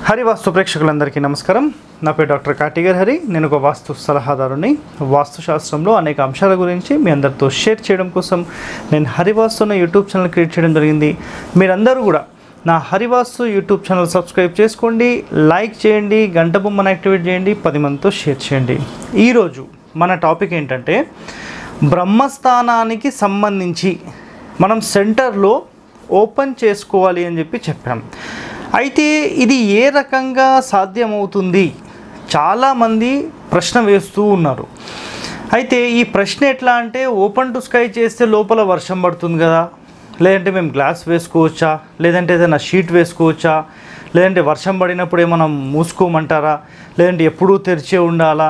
హరి వాస్తు ప్రేక్షకులందరికీ నమస్కారం నా పేరు డాక్టర్ కాటిగర్ హరి నేను ఒక వాస్తు సలహాదారుని వాస్తు శాస్త్రంలో అనేక అంశాల గురించి మీ అందరితో షేర్ చేయడం కోసం నేను హరివాస్తు అనే యూట్యూబ్ ఛానల్ క్రియేట్ చేయడం జరిగింది మీరందరూ కూడా నా హరివాస్తు యూట్యూబ్ ఛానల్ సబ్స్క్రైబ్ చేసుకోండి లైక్ చేయండి గంట బొమ్మను యాక్టివేట్ చేయండి పది మందితో షేర్ చేయండి ఈరోజు మన టాపిక్ ఏంటంటే బ్రహ్మస్థానానికి సంబంధించి మనం సెంటర్లో ఓపెన్ చేసుకోవాలి అని చెప్పి చెప్పాం అయితే ఇది ఏ రకంగా సాధ్యమవుతుంది చాలామంది ప్రశ్న వేస్తూ ఉన్నారు అయితే ఈ ప్రశ్న ఎట్లా అంటే ఓపెన్ టు స్కై చేస్తే లోపల వర్షం పడుతుంది కదా లేదంటే మేము గ్లాస్ వేసుకోవచ్చా లేదంటే ఏదైనా షీట్ వేసుకోవచ్చా లేదంటే వర్షం పడినప్పుడు ఏమైనా మూసుకోమంటారా లేదంటే ఎప్పుడూ తెరిచే ఉండాలా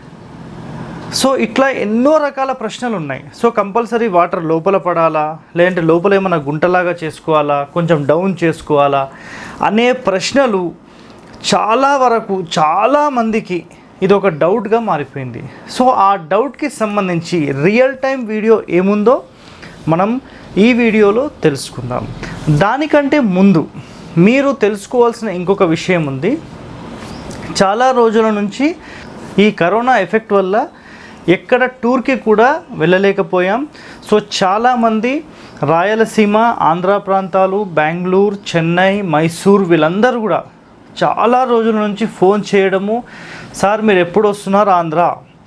సో ఇట్లా ఎన్నో రకాల ప్రశ్నలు ఉన్నాయి సో కంపల్సరీ వాటర్ లోపల పడాలా లేదంటే లోపల ఏమైనా గుంటలాగా చేసుకోవాలా కొంచెం డౌన్ చేసుకోవాలా అనే ప్రశ్నలు చాలా వరకు చాలా మందికి ఇది ఒక డౌట్గా మారిపోయింది సో ఆ డౌట్కి సంబంధించి రియల్ టైం వీడియో ఏముందో మనం ఈ వీడియోలో తెలుసుకుందాం దానికంటే ముందు మీరు తెలుసుకోవాల్సిన ఇంకొక విషయం ఉంది చాలా రోజుల నుంచి ఈ కరోనా ఎఫెక్ట్ వల్ల ఎక్కడ టూర్కి కూడా వెళ్ళలేకపోయాం సో చాలామంది రాయలసీమ ఆంధ్ర ప్రాంతాలు బెంగళూరు చెన్నై మైసూర్ వీళ్ళందరూ కూడా చాలా రోజుల నుంచి ఫోన్ చేయడము సార్ మీరు ఎప్పుడు వస్తున్నారు ఆంధ్ర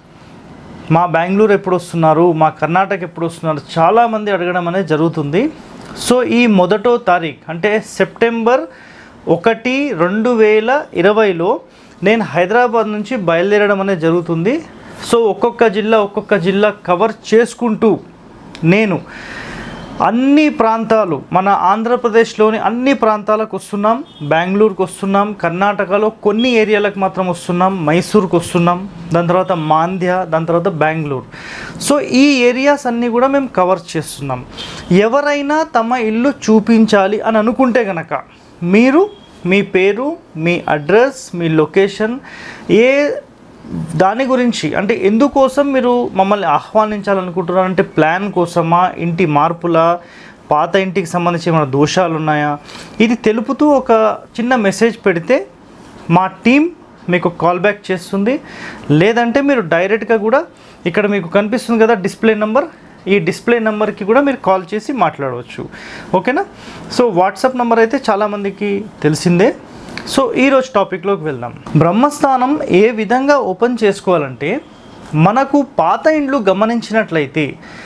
మా బెంగళూరు ఎప్పుడు వస్తున్నారు మా కర్ణాటక ఎప్పుడు వస్తున్నారు చాలామంది అడగడం అనేది జరుగుతుంది సో ఈ మొదటో తారీఖు అంటే సెప్టెంబర్ ఒకటి రెండు వేల ఇరవైలో నేను హైదరాబాద్ నుంచి బయలుదేరడం అనేది జరుగుతుంది సో ఒక్కొక్క జిల్లా ఒక్కొక్క జిల్లా కవర్ చేసుకుంటూ నేను అన్ని ప్రాంతాలు మన ఆంధ్రప్రదేశ్లోని అన్ని ప్రాంతాలకు వస్తున్నాం బెంగళూరుకు వస్తున్నాం కర్ణాటకలో కొన్ని ఏరియాలకు మాత్రం వస్తున్నాం మైసూర్కి వస్తున్నాం దాని తర్వాత మాంద్య దాని తర్వాత బెంగళూరు సో ఈ ఏరియాస్ అన్నీ కూడా మేము కవర్ చేస్తున్నాం ఎవరైనా తమ ఇల్లు చూపించాలి అని అనుకుంటే గనక మీరు మీ పేరు మీ అడ్రస్ మీ లొకేషన్ ఏ దాని గురించి అంటే ఎందుకోసం మీరు మమ్మల్ని ఆహ్వానించాలనుకుంటున్నారు అంటే ప్లాన్ కోసమా ఇంటి మార్పుల పాత ఇంటికి సంబంధించి ఏమైనా దోషాలు ఉన్నాయా ఇది తెలుపుతూ ఒక చిన్న మెసేజ్ పెడితే మా టీం మీకు కాల్ బ్యాక్ చేస్తుంది లేదంటే మీరు డైరెక్ట్గా కూడా ఇక్కడ మీకు కనిపిస్తుంది కదా డిస్ప్లే నెంబర్ ఈ డిస్ప్లే నెంబర్కి కూడా మీరు కాల్ చేసి మాట్లాడవచ్చు ఓకేనా సో వాట్సాప్ నెంబర్ అయితే చాలామందికి తెలిసిందే సో ఈరోజు టాపిక్లోకి వెళ్దాం బ్రహ్మస్థానం ఏ విధంగా ఓపెన్ చేసుకోవాలంటే మనకు పాత ఇండ్లు గమనించినట్లయితే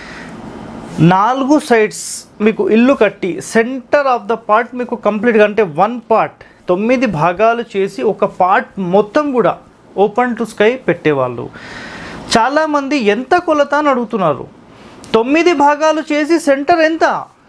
నాలుగు సైడ్స్ మీకు ఇల్లు కట్టి సెంటర్ ఆఫ్ ద పార్ట్ మీకు కంప్లీట్గా అంటే వన్ పార్ట్ తొమ్మిది భాగాలు చేసి ఒక పార్ట్ మొత్తం కూడా ఓపెన్ టు స్కై పెట్టేవాళ్ళు చాలామంది ఎంత కొలత అని అడుగుతున్నారు తొమ్మిది భాగాలు చేసి సెంటర్ ఎంత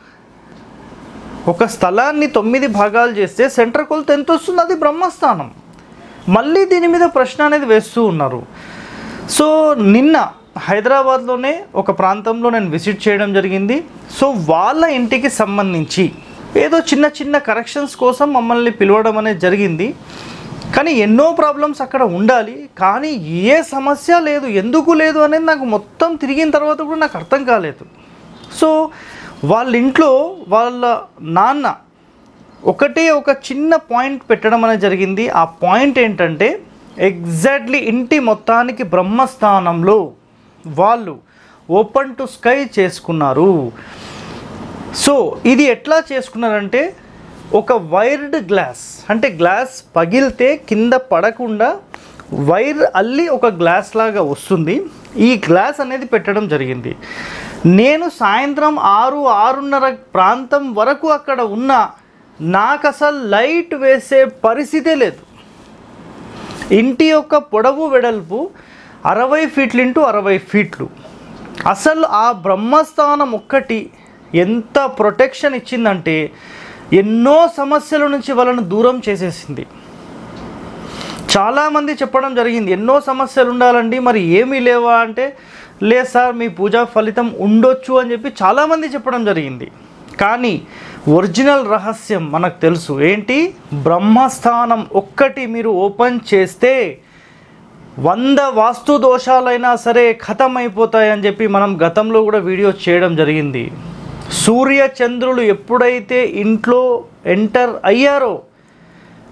ఒక స్థలాన్ని తొమ్మిది భాగాలు చేస్తే సెంటర్ కొలత ఎంత వస్తుంది అది బ్రహ్మస్థానం మళ్ళీ దీని మీద ప్రశ్న అనేది వేస్తూ ఉన్నారు సో నిన్న హైదరాబాద్లోనే ఒక ప్రాంతంలో నేను విజిట్ చేయడం జరిగింది సో వాళ్ళ ఇంటికి సంబంధించి ఏదో చిన్న చిన్న కరెక్షన్స్ కోసం మమ్మల్ని పిలవడం అనేది జరిగింది కానీ ఎన్నో ప్రాబ్లమ్స్ అక్కడ ఉండాలి కానీ ఏ సమస్య లేదు ఎందుకు లేదు అనేది నాకు మొత్తం తిరిగిన తర్వాత కూడా నాకు అర్థం కాలేదు సో వాళ్ళ ఇంట్లో వాళ్ళ నాన్న ఒకటే ఒక చిన్న పాయింట్ పెట్టడం అనేది జరిగింది ఆ పాయింట్ ఏంటంటే ఎగ్జాక్ట్లీ ఇంటి మొత్తానికి బ్రహ్మస్థానంలో వాళ్ళు ఓపెన్ టు స్కై చేసుకున్నారు సో ఇది ఎట్లా చేసుకున్నారంటే ఒక వైర్డ్ గ్లాస్ అంటే గ్లాస్ పగిలితే కింద పడకుండా వైర్ అల్లి ఒక గ్లాస్ లాగా వస్తుంది ఈ గ్లాస్ అనేది పెట్టడం జరిగింది నేను సాయంత్రం ఆరు ఆరున్నర ప్రాంతం వరకు అక్కడ ఉన్నా నాకు అసలు లైట్ వేసే పరిస్థితే లేదు ఇంటి యొక్క పొడవు వెడల్పు అరవై ఫీట్లు ఇంటూ అరవై ఫీట్లు అసలు ఆ బ్రహ్మస్థానం ఒక్కటి ఎంత ప్రొటెక్షన్ ఇచ్చిందంటే ఎన్నో సమస్యల నుంచి వాళ్ళను దూరం చేసేసింది చాలామంది చెప్పడం జరిగింది ఎన్నో సమస్యలు ఉండాలండి మరి ఏమీ లేవా అంటే లేదు సార్ మీ పూజా ఫలితం ఉండొచ్చు అని చెప్పి చాలామంది చెప్పడం జరిగింది కానీ ఒరిజినల్ రహస్యం మనకు తెలుసు ఏంటి బ్రహ్మస్థానం ఒక్కటి మీరు ఓపెన్ చేస్తే వంద వాస్తు దోషాలైనా సరే ఖతం అయిపోతాయని చెప్పి మనం గతంలో కూడా వీడియో చేయడం జరిగింది సూర్య చంద్రులు ఎప్పుడైతే ఇంట్లో ఎంటర్ అయ్యారో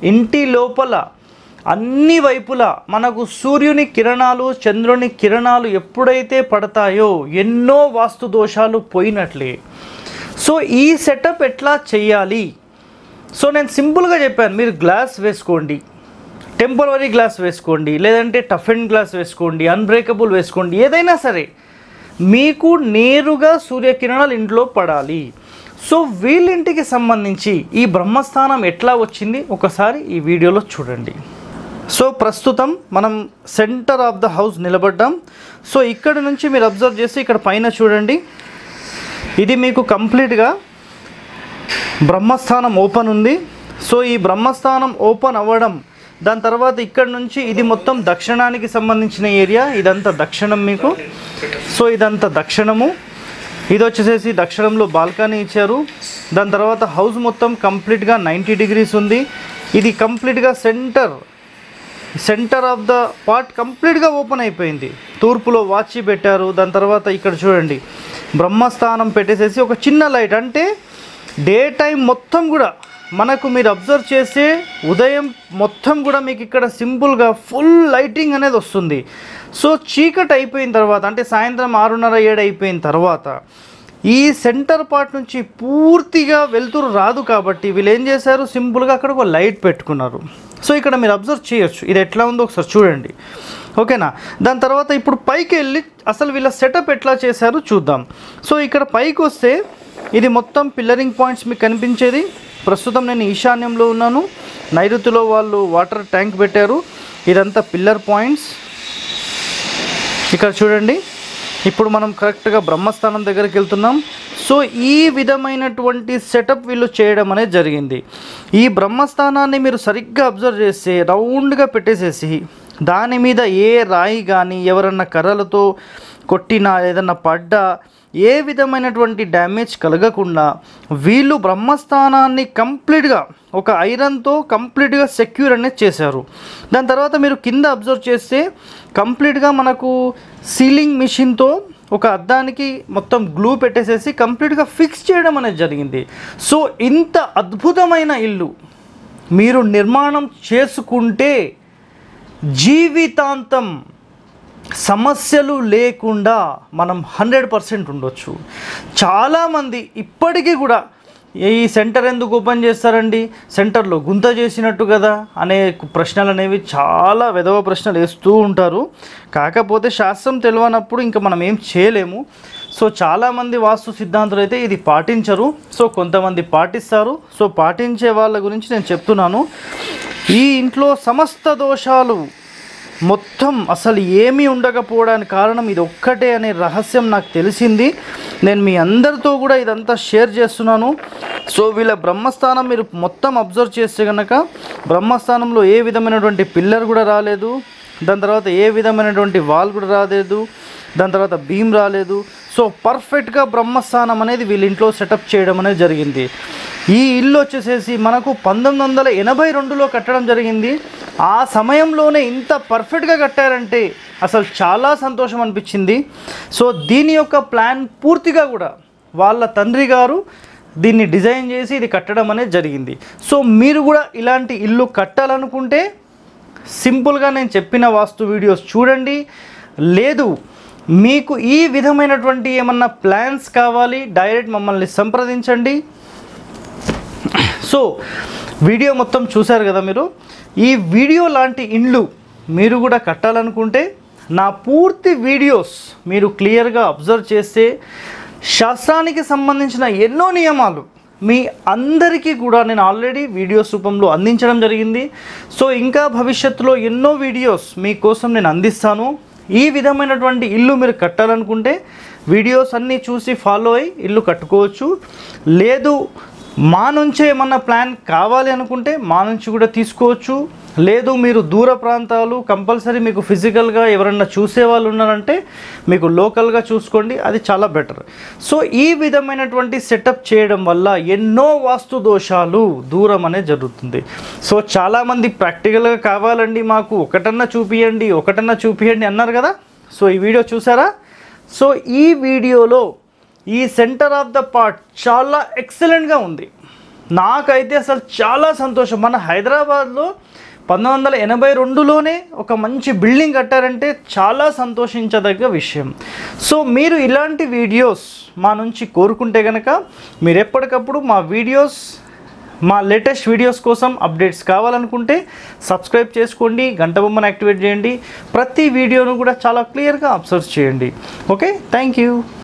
ఇంటి లోపల అన్ని వైపులా మనకు సూర్యుని కిరణాలు చంద్రుని కిరణాలు ఎప్పుడైతే పడతాయో ఎన్నో వాస్తు దోషాలు పోయినట్లే సో ఈ సెటప్ ఎట్లా చేయాలి సో నేను సింపుల్గా చెప్పాను మీరు గ్లాస్ వేసుకోండి టెంపరరీ గ్లాస్ వేసుకోండి లేదంటే టఫ్ అండ్ గ్లాస్ వేసుకోండి అన్బ్రేకబుల్ వేసుకోండి ఏదైనా సరే మీకు నేరుగా సూర్యకిరణాలు ఇంట్లో పడాలి సో వీళ్ళింటికి సంబంధించి ఈ బ్రహ్మస్థానం ఎట్లా వచ్చింది ఒకసారి ఈ వీడియోలో చూడండి సో ప్రస్తుతం మనం సెంటర్ ఆఫ్ ద హౌస్ నిలబడ్డాం సో ఇక్కడ నుంచి మీరు అబ్జర్వ్ చేసి ఇక్కడ పైన చూడండి ఇది మీకు కంప్లీట్గా బ్రహ్మస్థానం ఓపెన్ ఉంది సో ఈ బ్రహ్మస్థానం ఓపెన్ అవ్వడం దాని తర్వాత ఇక్కడ నుంచి ఇది మొత్తం దక్షిణానికి సంబంధించిన ఏరియా ఇదంతా దక్షిణం మీకు సో ఇదంతా దక్షిణము ఇది వచ్చేసేసి దక్షిణంలో బాల్కనీ ఇచ్చారు దాని తర్వాత హౌస్ మొత్తం కంప్లీట్గా నైంటీ డిగ్రీస్ ఉంది ఇది కంప్లీట్గా centre centre of the part కంప్లీట్గా ఓపెన్ అయిపోయింది తూర్పులో వాచి పెట్టారు దాని తర్వాత ఇక్కడ చూడండి బ్రహ్మస్థానం పెట్టేసేసి ఒక చిన్న లైట్ అంటే డే టైం మొత్తం కూడా మనకు మీరు అబ్జర్వ్ చేసే ఉదయం మొత్తం కూడా మీకు ఇక్కడ సింపుల్గా ఫుల్ లైటింగ్ అనేది వస్తుంది సో చీకటి అయిపోయిన తర్వాత అంటే సాయంత్రం ఆరున్నర ఏడు అయిపోయిన తర్వాత ఈ సెంటర్ పార్ట్ నుంచి పూర్తిగా వెలుతురు రాదు కాబట్టి వీళ్ళు ఏం చేశారు సింపుల్గా అక్కడ ఒక లైట్ పెట్టుకున్నారు సో ఇక్కడ మీరు అబ్జర్వ్ చేయొచ్చు ఇది ఎట్లా ఉందో ఒకసారి చూడండి ఓకేనా దాని తర్వాత ఇప్పుడు పైకి వెళ్ళి అసలు వీళ్ళ సెటప్ ఎట్లా చేశారో చూద్దాం సో ఇక్కడ పైకి వస్తే ఇది మొత్తం పిల్లరింగ్ పాయింట్స్ మీకు కనిపించేది ప్రస్తుతం నేను ఈశాన్యంలో ఉన్నాను నైరుతిలో వాళ్ళు వాటర్ ట్యాంక్ పెట్టారు ఇదంతా పిల్లర్ పాయింట్స్ ఇక్కడ చూడండి ఇప్పుడు మనం కరెక్ట్గా బ్రహ్మస్థానం దగ్గరికి వెళ్తున్నాం సో ఈ విధమైనటువంటి సెటప్ వీళ్ళు చేయడం అనేది జరిగింది ఈ బ్రహ్మస్థానాన్ని మీరు సరిగ్గా అబ్జర్వ్ చేస్తే రౌండ్గా పెట్టేసేసి దాని మీద ఏ రాయి కానీ ఎవరన్నా కర్రలతో కొట్టినా ఏదన్నా పడ్డా ఏ విధమైనటువంటి డ్యామేజ్ కలగకుండా వీళ్ళు బ్రహ్మస్థానాన్ని కంప్లీట్గా ఒక ఐరన్తో కంప్లీట్గా సెక్యూర్ అనేది చేశారు దాని తర్వాత మీరు కింద అబ్జర్వ్ చేస్తే కంప్లీట్గా మనకు సీలింగ్ మిషన్తో ఒక అద్దానికి మొత్తం గ్లూ పెట్టేసేసి కంప్లీట్గా ఫిక్స్ చేయడం అనేది జరిగింది సో ఇంత అద్భుతమైన ఇల్లు మీరు నిర్మాణం చేసుకుంటే జీవితాంతం సమస్యలు లేకుండా మనం హండ్రెడ్ పర్సెంట్ ఉండొచ్చు చాలామంది ఇప్పటికీ కూడా ఈ సెంటర్ ఎందుకు ఓపెన్ చేస్తారండి సెంటర్లో గుంత చేసినట్టు కదా అనే ప్రశ్నలు అనేవి చాలా విధవ ప్రశ్నలు వేస్తూ ఉంటారు కాకపోతే శాస్త్రం తెలియనప్పుడు ఇంకా మనం ఏం చేయలేము సో చాలామంది వాస్తు సిద్ధాంతులు అయితే ఇది పాటించరు సో కొంతమంది పాటిస్తారు సో పాటించే వాళ్ళ గురించి నేను చెప్తున్నాను ఈ ఇంట్లో సమస్త దోషాలు మొత్తం అసలు ఏమీ ఉండకపోవడానికి కారణం ఇది ఒక్కటే అనే రహస్యం నాకు తెలిసింది నేను మీ అందరితో కూడా ఇదంతా షేర్ చేస్తున్నాను సో వీళ్ళ బ్రహ్మస్థానం మీరు మొత్తం అబ్జర్వ్ చేస్తే కనుక బ్రహ్మస్థానంలో ఏ విధమైనటువంటి పిల్లర్ కూడా రాలేదు దాని తర్వాత ఏ విధమైనటువంటి వాల్ కూడా రాలేదు దాని తర్వాత బీమ్ రాలేదు సో పర్ఫెక్ట్గా బ్రహ్మస్థానం అనేది వీళ్ళ ఇంట్లో సెటప్ చేయడం అనేది జరిగింది ఈ ఇల్లు వచ్చేసేసి మనకు పంతొమ్మిది వందల ఎనభై రెండులో కట్టడం జరిగింది ఆ సమయంలోనే ఇంత పర్ఫెక్ట్గా కట్టారంటే అసలు చాలా సంతోషం అనిపించింది సో దీని యొక్క ప్లాన్ పూర్తిగా కూడా వాళ్ళ తండ్రి గారు దీన్ని డిజైన్ చేసి ఇది కట్టడం అనేది జరిగింది సో మీరు కూడా ఇలాంటి ఇల్లు కట్టాలనుకుంటే సింపుల్గా నేను చెప్పిన వాస్తు వీడియోస్ చూడండి లేదు మీకు ఈ విధమైనటువంటి ఏమన్నా ప్లాన్స్ కావాలి డైరెక్ట్ మమ్మల్ని సంప్రదించండి సో వీడియో మొత్తం చూశారు కదా మీరు ఈ వీడియో లాంటి ఇండ్లు మీరు కూడా కట్టాలనుకుంటే నా పూర్తి వీడియోస్ మీరు క్లియర్గా అబ్జర్వ్ చేస్తే శాస్త్రానికి సంబంధించిన ఎన్నో నియమాలు మీ అందరికీ కూడా నేను ఆల్రెడీ వీడియోస్ రూపంలో అందించడం జరిగింది సో ఇంకా భవిష్యత్తులో ఎన్నో వీడియోస్ మీకోసం నేను అందిస్తాను ఈ విధమైనటువంటి ఇల్లు మీరు కట్టాలనుకుంటే వీడియోస్ అన్నీ చూసి ఫాలో అయ్యి ఇల్లు కట్టుకోవచ్చు లేదు మా నుంచే ఏమన్నా ప్లాన్ కావాలి అనుకుంటే మా నుంచి కూడా తీసుకోవచ్చు లేదు మీరు దూర ప్రాంతాలు కంపల్సరీ మీకు ఫిజికల్గా ఎవరన్నా చూసే వాళ్ళు ఉన్నారంటే మీకు లోకల్గా చూసుకోండి అది చాలా బెటర్ సో ఈ విధమైనటువంటి సెటప్ చేయడం వల్ల ఎన్నో వాస్తు దోషాలు దూరం అనేది జరుగుతుంది సో చాలామంది ప్రాక్టికల్గా కావాలండి మాకు ఒకటన్నా చూపియండి ఒకటన్నా చూపియండి అన్నారు కదా సో ఈ వీడియో చూసారా సో ఈ వీడియోలో ఈ సెంటర్ ఆఫ్ ద పార్ట్ చాలా ఎక్సలెంట్గా ఉంది నాకైతే అసలు చాలా సంతోషం మన హైదరాబాద్లో పంతొమ్మిది వందల ఎనభై రెండులోనే ఒక మంచి బిల్డింగ్ కట్టారంటే చాలా సంతోషించదగ్గ విషయం సో మీరు ఇలాంటి వీడియోస్ మా నుంచి కోరుకుంటే కనుక మీరు ఎప్పటికప్పుడు మా వీడియోస్ మా లేటెస్ట్ వీడియోస్ కోసం అప్డేట్స్ కావాలనుకుంటే సబ్స్క్రైబ్ చేసుకోండి గంట బొమ్మను యాక్టివేట్ చేయండి ప్రతి వీడియోను కూడా చాలా క్లియర్గా అబ్జర్వ్ చేయండి ఓకే థ్యాంక్ యూ